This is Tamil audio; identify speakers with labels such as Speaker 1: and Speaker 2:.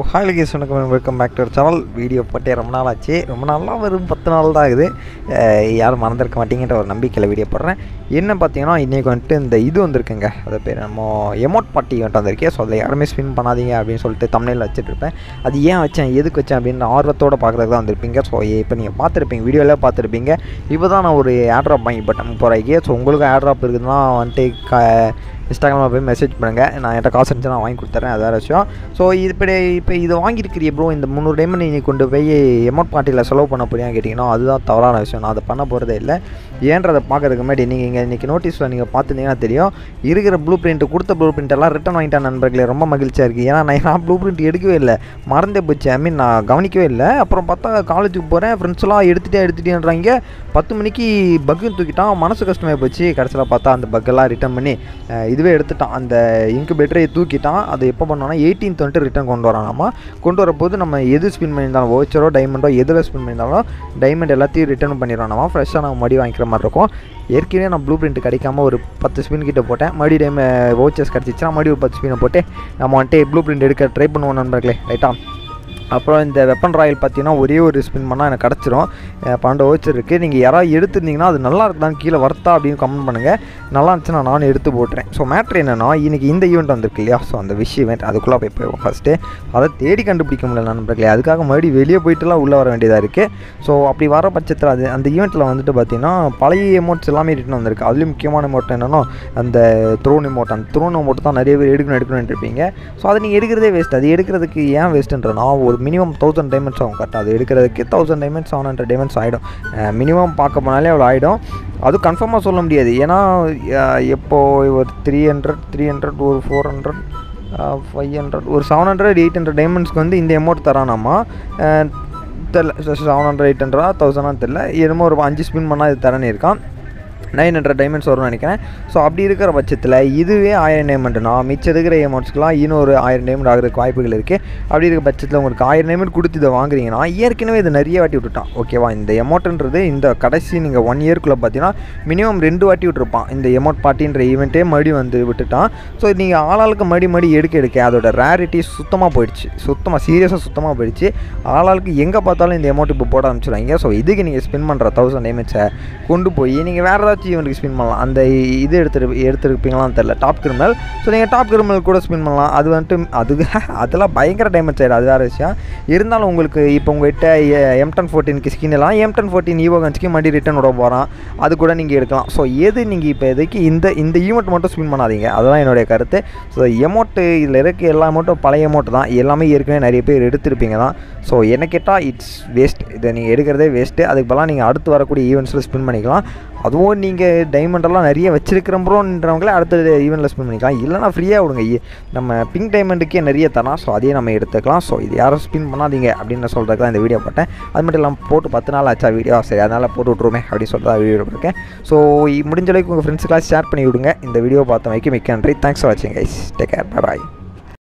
Speaker 1: ஹாய் கேஸ் வணக்கம் welcome back to channel video போட்டே ரொம்ப நாள் ஆச்சு ரொம்ப நாளாக வெறும் பத்து நாள் தான் ஆகுது அஹ் யாரும் மறந்துருக்க மாட்டீங்கன்ற ஒரு நம்பிக்கையில் வீடியோ போடுறேன் என்ன பார்த்தீங்கன்னா இன்றைக்கி வந்துட்டு இந்த இது வந்திருக்குங்க அது பேர் நம்ம எமோட் பார்ட்டி வந்துட்டு வந்திருக்கேன் ஸோ அதில் யாருமே ஸ்பின் பண்ணாதீங்க அப்படின்னு சொல்லிட்டு தமிழில் வச்சுட்டு இருப்பேன் அது ஏன் வச்சேன் எதுக்கு வச்சேன் அப்படின்னு ஆர்வத்தோடு பார்க்குறதுக்கு தான் வந்திருப்பீங்க ஸோ இப்போ நீங்கள் பார்த்துருப்பீங்க வீடியோவில் பார்த்துருப்பீங்க இப்போ தான் நான் ஒரு ஏர்ட்ராப் வாங்கி போட்டேன் முப்பது ரூபாய்க்கு ஸோ உங்களுக்கு ஏர்ட்ராப் இருக்குதுன்னா வந்துட்டு க இன்ஸ்டாகிராமில் போய் மெசேஜ் பண்ணுங்கள் நான் என்கிட்ட காசு இருந்துச்சு நான் வாங்கி கொடுத்துறேன் அது வேறு விஷயம் ஸோ இது இப்படி இப்போ இது வாங்கியிருக்கிறிய ப்ரோ இந்த முந்நூறு டைமண்ட் நீ கொண்டு போய் எமௌண்ட் பார்ட்டியில் செலவு பண்ண போறியான்னு கேட்டிங்கன்னா அதுதான் தவறான விஷயம் நான் அதை பண்ண போகிறதே இல்லை ஏன்றதை பார்க்கறதுக்கு முன்னாடி நீங்கள் இங்கே இன்றைக்கி நோட்டீஸில் நீங்கள் பார்த்துருந்தீங்கன்னா தெரியும் இருக்கிற ப்ளூ பிரிண்ட் கொடுத்த ப்ளூ பிரிண்ட் எல்லாம் ரிட்டன் வாங்கிட்டேன் நண்பர்களே ரொம்ப மகிழ்ச்சியாக இருக்குது ஏன்னா நான் நான் ப்ளூ பிரிண்ட் எடுக்கவே இல்லை மறந்தே போச்சு ஐ மீன் நான் கவனிக்கவே இல்லை அப்புறம் பார்த்தா காலேஜுக்கு போகிறேன் ஃப்ரெண்ட்ஸ்லாம் எடுத்துகிட்டே எடுத்துகிட்டேன்றாங்க பத்து மணிக்கு பக்குன்னு தூக்கிட்டான் மனசு கஷ்டமாகி போச்சு கடைசியில் பார்த்தா அந்த பக்கெல்லாம் ரிட்டன் பண்ணி அஹ், இதுவே எடுத்துட்டான் அந்த இன்குபேட்டரை தூக்கிட்டான் அது எப்போ பண்ணோன்னா எயிட்டீன்த் வந்துட்டு ரிட்டன் கொண்டு வரானாமா கொண்டு வரப்போது நம்ம எது ஸ்பின் பண்ணியிருந்தாலும் ஓச்சரோ டைமண்டோ எதில் ஸ்பின் பண்ணியிருந்தாலும் டைமண்ட் எல்லாத்தையும் ரிட்டர்ன் பண்ணிடுவானாமா ஃப்ரெஷ்ஷாக நம்ம மறுபடியும் வாங்கிக்கிற மாதிரி இருக்கும் ஏற்கனவே நான் ப்ளூ பிரிண்ட் கிடைக்காம ஒரு பத்து ஸ்பின் கிட்ட போட்டேன் மறுபடியும் டைம் ஓச்சர்ஸ் கிடச்சிச்சுன்னா மறுபடியும் ஒரு பத்து ஸ்பினை போட்டு நம்ம வந்துட்டு ப்ளூ பிரிண்ட் எடுக்க ட்ரை பண்ணுவோம் நண்பர்களே ரைட்டா அப்புறம் இந்த வெப்பன் ராயல் பார்த்தீங்கன்னா ஒரே ஒரு ஸ்பின் பண்ணால் எனக்கு கிடச்சிரும் அஹ் பன்னெண்டு ஓச்சர் இருக்குது நீங்கள் யாராவது எடுத்துருந்தீங்கன்னா அது நல்லா இருக்குதான்னு கீழே வர்த்தா அப்படின்னு கமெண்ட் பண்ணுங்கள் நல்லா இருந்துச்சுன்னா நானும் எடுத்து போட்டுறேன் ஸோ மேட்ரு என்னென்னா இன்றைக்கி இந்த ஈவெண்ட் வந்திருக்கு இல்லையா ஸோ அந்த விஷ் ஈவெண்ட் அதுக்குள்ளே போய் போயிடுவோம் ஃபஸ்ட்டு அதை தேடி கண்டுபிடிக்க முடியல நண்பர்களே அதுக்காக மறுபடியும் வெளியே போயிட்டுலாம் உள்ளே வர வேண்டியதாக இருக்குது ஸோ அப்படி வர பட்சத்தில் அது அந்த ஈவெண்ட்டில் வந்துட்டு பார்த்தீங்கன்னா பழைய எமௌண்ட்ஸ் எல்லாமே ரிட்டன் வந்திருக்கு அதுலேயும் முக்கியமான எமௌண்ட் என்னென்னா அந்த த்ரோன் எமௌண்ட் அந்த த்ரோன் எமௌண்ட் தான் நிறைய பேர் எடுக்கணும் எடுக்கணும்னு இருப்பீங்க ஸோ அதை நீங்கள் எடுக்கிறதே வேஸ்ட் அது எடுக்கிறதுக்கு ஏன் வேஸ்ட்டுன்றனா ஒரு மினிமம் தௌசண்ட் டைமண்ட்ஸ் ஆகும் கரெக்டாக அது எடுக்கிறதுக்கு thousand diamonds seven hundred diamonds ஆகிடும் மினிமம் பார்க்க போனாலே அவ்வளோ ஆகிடும் அது கன்ஃபார்மாக சொல்ல முடியாது ஏன்னா அஹ், எப்போ ஒரு த்ரீ ஹண்ட்ரட் த்ரீ ஹண்ட்ரட் ஒரு ஃபோர் ஹண்ட்ரட் ஃபைவ் ஹண்ட்ரட் ஒரு செவன் ஹண்ட்ரட் எயிட் ஹண்ட்ரட் டைமண்ட்ஸ்க்கு வந்து இந்த அமௌண்ட் தரானாமா அஹ், தெரில செவன் ஹண்ட்ரட் எயிட் ஹண்ட்ரடா தௌசண்டாக தெரில என்னமோ ஒரு அஞ்சு ஸ்பின் பண்ணால் இது தரேன்னு இருக்கான் நைன் ஹண்ட்ரட் டைமண்ட்ஸ் வரும்னு நினைக்கிறேன் ஸோ அப்படி இருக்கிற பட்சத்தில் இதுவே ஆயிரம் டைமண்ட்னா மிச்சம் இருக்கிற அமௌண்ட்ஸ்க்குலாம் இன்னொரு ஆயிரம் டைமண்ட் ஆகிறதுக்கு வாய்ப்புகள் இருக்குது அப்படி இருக்க பட்சத்தில் உங்களுக்கு ஆயிரம் டைமண்ட் கொடுத்து இதை வாங்குறீங்கன்னா ஏற்கனவே இது நிறைய வாட்டி விட்டுட்டான் ஓகேவா இந்த எமௌண்ட்ன்றது இந்த கடைசி நீங்கள் ஒன் இயர்க்குள்ளே பார்த்தீங்கன்னா மினிமம் ரெண்டு வாட்டி விட்டுருப்பான் இந்த எமௌண்ட் பார்ட்டின்ற ஈவெண்ட்டே மறுபடியும் வந்து விட்டுட்டான் ஸோ நீங்கள் ஆளாளுக்கு மறுபடி மறுபடி எடுக்க எடுக்க அதோட ரேரிட்டி சுத்தமாக போயிடுச்சு சுத்தமாக சீரியஸாக சுத்தமாக போயிடுச்சு ஆளாளுக்கு எங்கே பார்த்தாலும் இந்த அமௌண்ட் இப்போ போட ஆரம்பிச்சிடுவாங்க ஸோ இதுக்கு நீங்கள் ஸ்பெண்ட் பண்ணுற தௌசண்ட் டைமண்ட்ஸை கொண்டு போய் நீங்கள் வேறு ஏதாச்சும் ஈவெண்ட்டுக்கு ஸ்பின் பண்ணலாம் அந்த இது எடுத்துரு எடுத்துருப்பீங்களான்னு தெரில டாப் கிரிமினல் ஸோ நீங்கள் டாப் கிரிமினல் கூட ஸ்பின் பண்ணலாம் அது வந்துட்டு அது அதெல்லாம் பயங்கர டைமண்ட் சைடு அது வேறு விஷயம் இருந்தாலும் உங்களுக்கு இப்போ உங்கள்கிட்ட எம் டென் ஃபோர்டீனுக்கு ஸ்கின் எல்லாம் எம் டென் ஃபோர்டீன் ஈவோ கன்ஸ்க்கு மறுபடியும் ரிட்டன் விட போகிறான் அது கூட நீங்கள் எடுக்கலாம் ஸோ எது நீங்கள் இப்போ எதுக்கு இந்த இந்த ஈவெண்ட் மட்டும் ஸ்பின் பண்ணாதீங்க அதுதான் என்னுடைய கருத்து ஸோ எமௌண்ட்டு இதில் இருக்க எல்லா அமௌண்ட்டும் பழைய அமௌண்ட் தான் எல்லாமே ஏற்கனவே நிறைய பேர் எடுத்திருப்பீங்க தான் ஸோ என்ன கேட்டால் இட்ஸ் வேஸ்ட் இதை நீங்கள் எடுக்கிறதே வேஸ்ட்டு அதுக்கு பதிலாக நீங்கள் அடுத்து வரக்கூடிய ஈவெண்ட்ஸில் ஸ்பின் பண்ணிக்கலாம் அதுவும் நீங்கள் டைமண்டெல்லாம் நிறைய வச்சிருக்கிறோன்றவங்களே அடுத்த ஈவெண்ட்டில் ஸ்பின் பண்ணிக்கலாம் இல்லைனா ஃப்ரீயாக விடுங்க இ- நம்ம பிங்க் டைமண்டுக்கே நிறைய தரோம் ஸோ அதையே நம்ம எடுத்துக்கலாம் ஸோ இது யாரும் ஸ்பின் பண்ணாதீங்க அப்படின்னு சொல்கிறதுக்கு தான் இந்த வீடியோ போட்டேன் அது மட்டும் இல்லாமல் போட்டு பத்து நாள் ஆச்சா வீடியோ சரி அதனால் போட்டு விட்ருமே அப்படின்னு சொல்லிட்டு தான் வீடியோ போட்டிருக்கேன் ஸோ முடிஞ்ச அளவுக்கு உங்கள் ஃப்ரெண்ட்ஸுக்கெல்லாம் ஷேர் பண்ணி விடுங்க இந்த வீடியோ பார்த்த வைக்க மிக்க நன்றி தேங்க்ஸ் ஃபார் வாட்சிங் கைஸ் டேக் கேர் பை பாய்